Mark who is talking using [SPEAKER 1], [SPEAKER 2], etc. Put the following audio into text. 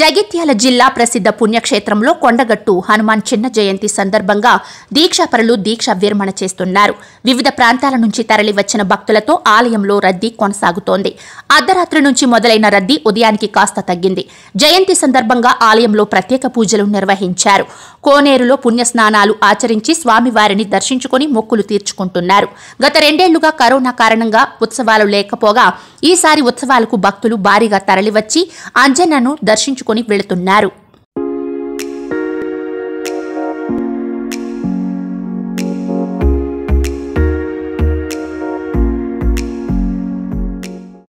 [SPEAKER 1] జగిత్యాల జిల్లా ప్రసిద్ధ పుణ్యక్షేత్రంలో కొండగట్టు హనుమాన్ చిన్న జయంతి సందర్భంగా దీక్షాపరులు దీక్ష విరమణ చేస్తున్నారు వివిధ ప్రాంతాల నుంచి తరలివచ్చిన భక్తులతో ఆలయంలో రద్దీ కొనసాగుతోంది అర్ధరాత్రి నుంచి మొదలైన రద్దీ ఉదయానికి కాస్త తగ్గింది జయంతి సందర్భంగా ఆలయంలో ప్రత్యేక పూజలు నిర్వహించారు కోనేరులో పుణ్యస్నానాలు ఆచరించి స్వామివారిని దర్శించుకుని మొక్కులు తీర్చుకుంటున్నారు గత రెండేళ్లుగా కరోనా కారణంగా ఉత్సవాలు లేకపోగా ఈసారి ఉత్సవాలకు భక్తులు భారీగా తరలివచ్చి అంజన్నను దర్శించుకుని వెళుతున్నారు